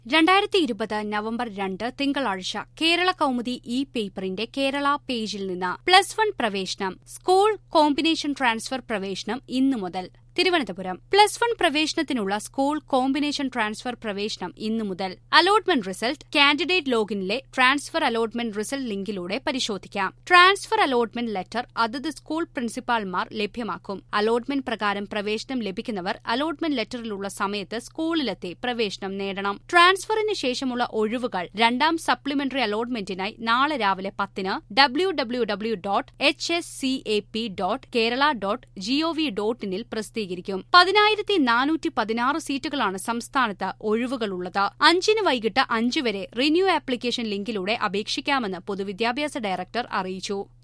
രണ്ടായിരത്തി ഇരുപത് നവംബർ രണ്ട് തിങ്കളാഴ്ച കേരള കൗമുദി ഇ പേപ്പറിന്റെ കേരള പേജിൽ നിന്ന് പ്ലസ് വൺ പ്രവേശനം സ്കൂൾ കോമ്പിനേഷൻ ട്രാൻസ്ഫർ പ്രവേശനം ഇന്നു മുതൽ തിരുവനന്തപുരം പ്ലസ് വൺ പ്രവേശനത്തിനുള്ള സ്കൂൾ കോമ്പിനേഷൻ ട്രാൻസ്ഫർ പ്രവേശനം ഇന്നു മുതൽ അലോട്ട്മെന്റ് റിസൾട്ട് കാൻഡിഡേറ്റ് ലോഗിനിലെ ട്രാൻസ്ഫർ അലോട്ട്മെന്റ് റിസൾട്ട് ലിങ്കിലൂടെ പരിശോധിക്കാം ട്രാൻസ്ഫർ അലോട്ട്മെന്റ് ലെറ്റർ അതത് സ്കൂൾ പ്രിൻസിപ്പാൾമാർ ലഭ്യമാക്കും അലോട്ട്മെന്റ് പ്രകാരം പ്രവേശനം ലഭിക്കുന്നവർ അലോട്ട്മെന്റ് ലെറ്ററിലുള്ള സമയത്ത് സ്കൂളിലെത്തി പ്രവേശനം നേടണം ട്രാൻസ്ഫറിന് ശേഷമുള്ള ഒഴിവുകൾ രണ്ടാം സപ്ലിമെന്ററി അലോട്ട്മെന്റിനായി നാളെ രാവിലെ പത്തിന് W W W dot H S C A P dot Kerala dot G O V dot ഇനിൽ പ്രസിദ്ധീകരിക്കും പതിനായിരത്തി നാനൂറ്റി പതിനാറ് സീറ്റുകളാണ് സംസ്ഥാനത്ത് ഒഴിവുകളുള്ളത് അഞ്ചിന് വൈകിട്ട് അഞ്ച് വരെ റിന്യൂ ആപ്ലിക്കേഷൻ ലിങ്കിലൂടെ അപേക്ഷിക്കാമെന്ന് പൊതുവിദ്യാഭ്യാസ ഡയറക്ടർ അറിയിച്ചു